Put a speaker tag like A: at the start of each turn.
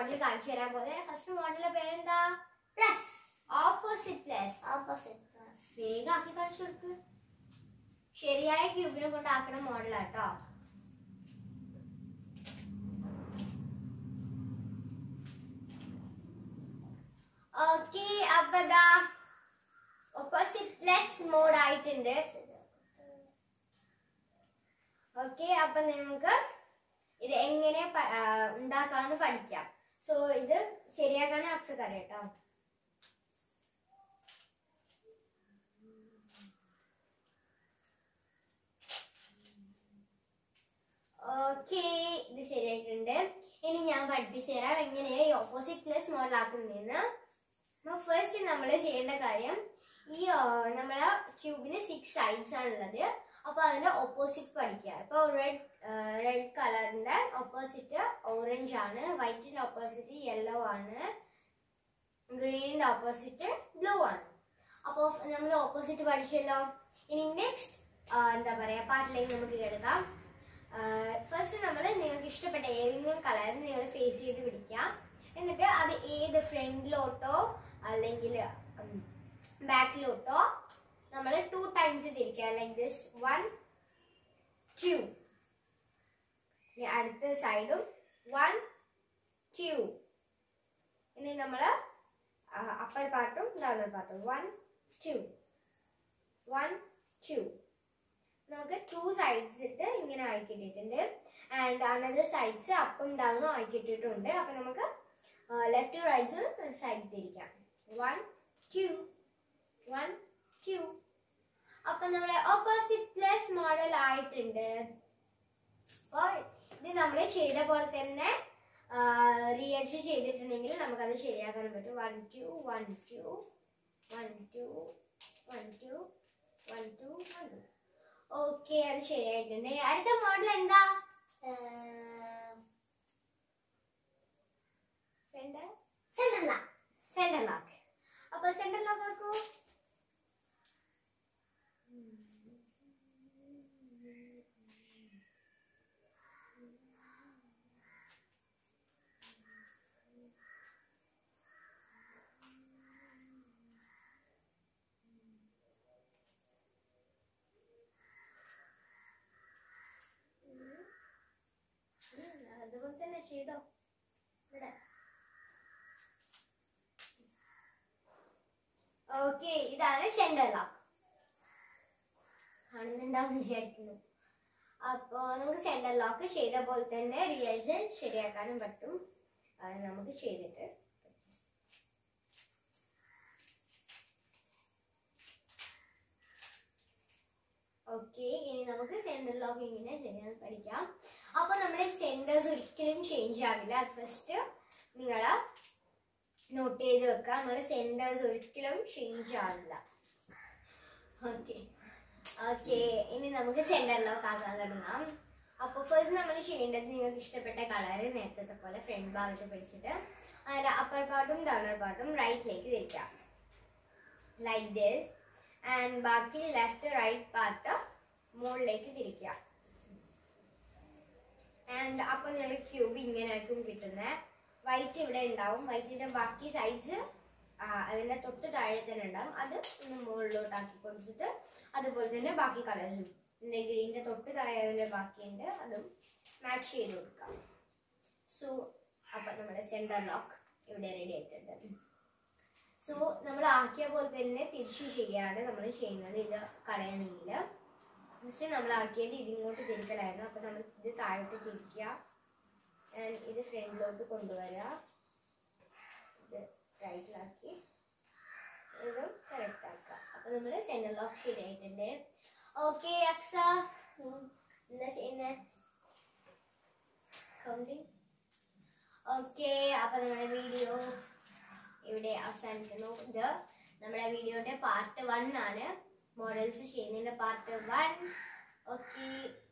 A: model കാണിച്ചു തരാൻ പോലെ ഫസ്റ്റ് മോഡലിന്റെ പേരെന്താ
B: plus
A: opposite less
B: opposite plus
A: വേഗം ആക്കി കാണിച്ചു കൊടുക്ക് ശരിയായ ക്യൂബിനെ കൊണ്ട് ആക്കണ മോഡലാട്ടോ ഓക്കെ അപ്പൊ ദാ ഓപ്പോസിറ്റ് പ്ലസ് മോഡ് ആയിട്ടുണ്ട് ഓക്കെ അപ്പൊ നമുക്ക് ഇത് എങ്ങനെ പ- ആ, ഉണ്ടാക്കാന്ന് പഠിക്കാം സോ ഇത് ശരിയാക്കാൻ അക്സക്കറിയാം കേട്ടോ ഓക്കെ ഇത് ശരിയായിട്ടുണ്ട് ഇനി ഞാൻ പഠിപ്പിച്ചു തരാം എങ്ങനെയാ ഈ ഓപ്പോസിറ്റ് പ്ലസ് മോഡൽ ആക്കുന്നതെന്ന് അപ്പൊ ഫസ്റ്റ് നമ്മൾ ചെയ്യേണ്ട കാര്യം ഈ ആ, നമ്മളെ ക്യൂബിന് സിക്സ് സൈഡ്സ് ആണുള്ളത് അപ്പൊ അതിന്റെ ഓപ്പോസിറ്റ് പഠിക്കുക ഇപ്പൊ റെഡ് റെഡ് കളറിന്റെ ഓപ്പോസിറ്റ് ഓറഞ്ച് ആണ് വൈറ്റിന്റെ ഓപ്പോസിറ്റ് യെല്ലോ ആണ് ഗ്രീനിന്റെ ഓപ്പോസിറ്റ് ബ്ലൂ ആണ് അപ്പോൾ നമ്മൾ ഓപ്പോസിറ്റ് പഠിച്ചല്ലോ ഇനി നെക്സ്റ്റ് എന്താ പറയാ പാർട്ടിലേക്ക് നമുക്ക് കിടക്കാം ഫസ്റ്റ് നമ്മൾ നിങ്ങൾക്ക് ഇഷ്ടപ്പെട്ട ഏതെങ്കിലും കളർ നിങ്ങൾ ഫേസ് ചെയ്ത് പിടിക്കാം എന്നിട്ട് അത് ഏത് ഫ്രണ്ടിലോട്ടോ അല്ലെങ്കിൽ ബാക്കിലോട്ടോ നമ്മൾ ടു ടൈംസ് തിരിക്കുക ലൈക്ക് ദിസ് വൺ ടു അടുത്ത സൈഡും വൺ ടു ഇനി നമ്മൾ അപ്പർ പാർട്ടും ഡൗണർ പാർട്ടും വൺ ടു വൺ ടു നമുക്ക് ടു സൈഡ്സ് ഇട്ട് ഇങ്ങനെ ആയിക്കിട്ടിട്ടുണ്ട് ആൻഡ് അനദർ സൈഡ്സ് അപ്പും ഡൗണും ആയിക്കിട്ടിട്ടുണ്ട് അപ്പൊ നമുക്ക് ലെഫ്റ്റ് റൈറ്റ്സ് സൈഡ് തിരിക്കാം വൺ ടു വൺ ടു അപ്പൊ നമ്മുടെ ഓപ്പോസിറ്റ് പ്ലസ് മോഡൽ ആയിട്ടുണ്ട് അപ്പോൾ ഇത് നമ്മൾ ചെയ്ത പോലെ തന്നെ റീഅച്ച് ചെയ്തിട്ടുണ്ടെങ്കിൽ നമുക്കത് ശരിയാക്കാൻ പറ്റും one two one two one two one two one two one two okay അത് ശരിയായിട്ടുണ്ട് അടുത്ത മോഡൽ എന്താ സെന്റർ
B: സെന്ററില
A: സെന്റർ ലോക്ക് അപ്പൊ സെന്റർ ലോക്ക് ആക്കൂ ഉം, അതുപോലെ തന്നെ ചെയ്തോ ഇവിടെ ഓക്കെ ഇതാണ് സെന്റർ ലോക്ക് കാണുന്നുണ്ടാവും വിചാരിക്കുന്നു അപ്പോ നമുക്ക് സെന്റർ ലോക്ക് ചെയ്ത പോലെ തന്നെ റിയേഷൻ ശരിയാക്കാനും പറ്റും അത് നമുക്ക് ചെയ്തിട്ട് ഓക്കെ ഇനി നമുക്ക് സെന്റർ ലോക്ക് ഇങ്ങനെ ചെയ്യാൻ പഠിക്കാം അപ്പൊ നമ്മുടെ സെന്റേഴ്സ് ഒരിക്കലും ചേഞ്ച് ആവില്ല ഫസ്റ്റ് നിങ്ങൾ നോട്ട് ചെയ്ത് വെക്കുക നമ്മുടെ സെന്റേഴ്സ് ഒരിക്കലും ചേഞ്ച് ആവില്ല ഓക്കെ ഓക്കെ ഇനി നമുക്ക് സെന്റർ ലോക്ക് ആക്കാൻ തുടങ്ങാം അപ്പോൾ ഫസ്റ്റ് നമ്മൾ ചെയ്യേണ്ടത് നിങ്ങൾക്ക് ഇഷ്ടപ്പെട്ട കളർ നേരത്തെ പോലെ ഫ്രണ്ട് ഭാഗത്ത് പിടിച്ചിട്ട് അതിന്റെ അപ്പർ പാർട്ടും ഡൗണർ പാർട്ടും റൈറ്റിലേക്ക് തിരിക്കാം ലൈക്ക് ദിസ് ആൻഡ് ബാക്കി ലെഫ്റ്റ് റൈറ്റ് പാർട്ട് മുകളിലേക്ക് തിരിക്കുക ആൻഡ് അപ്പോൾ നിങ്ങൾ ക്യൂബ് ഇങ്ങനെ ആയിരിക്കും കിട്ടുന്നത് വൈറ്റ് ഇവിടെ ഉണ്ടാവും വൈറ്റിന്റെ ബാക്കി സൈഡ്സ് അതിന്റെ തൊട്ട് താഴെ തന്നെ ഉണ്ടാവും അത് ഒന്ന് മുകളിലോട്ട് ആക്കി കൊടുത്തിട്ട് അതുപോലെ തന്നെ ബാക്കി കളേഴ്സും പിന്നെ ഗ്രീനിന്റെ തൊട്ട് താഴെ അതിന്റെ ബാക്കിയുണ്ട് അതും മാച്ച് ചെയ്ത് കൊടുക്കാം സോ അപ്പൊ നമ്മുടെ സെന്റർ ലോക്ക് ഇവിടെ റെഡി ആയിട്ടുണ്ട് സോ നമ്മൾ ആക്കിയ പോലെ തന്നെ തിരിച്ചു ചെയ്യാണ് നമ്മൾ ചെയ്യുന്നത് ഇത് കളയണമെങ്കിൽ ഫസ്റ്റ് നമ്മൾ ആക്കിയത് ഇതിങ്ങോട്ട് തിരിക്കലായിരുന്നു അപ്പൊ നമ്മൾ ഇത് താഴോട്ട് തിരിക്കുക ആൻഡ് ഇത് ഫ്രണ്ടിലോട്ട് കൊണ്ടുവരിക ഇത് റൈറ്റിലാക്കി ഇതും കറക്റ്റ് ആക്കുക അപ്പൊ നമ്മൾ സെന്റർ ലോക്ക് ശരിയായിട്ടുണ്ട് ഓക്കെ അക്സ ഉം, എന്താ ചെയ്യുന്നേ കൗണ്ടിങ് ഓക്കെ അപ്പൊ നമ്മുടെ വീഡിയോ ഇവിടെ അവസാനിക്കുന്നു ഇത് നമ്മുടെ വീഡിയോയുടെ പാർട്ട് വൺ ആണ് മോഡൽസ് ചെയ്യുന്നതിന്റെ പാർട്ട് വൺ ഓക്കെ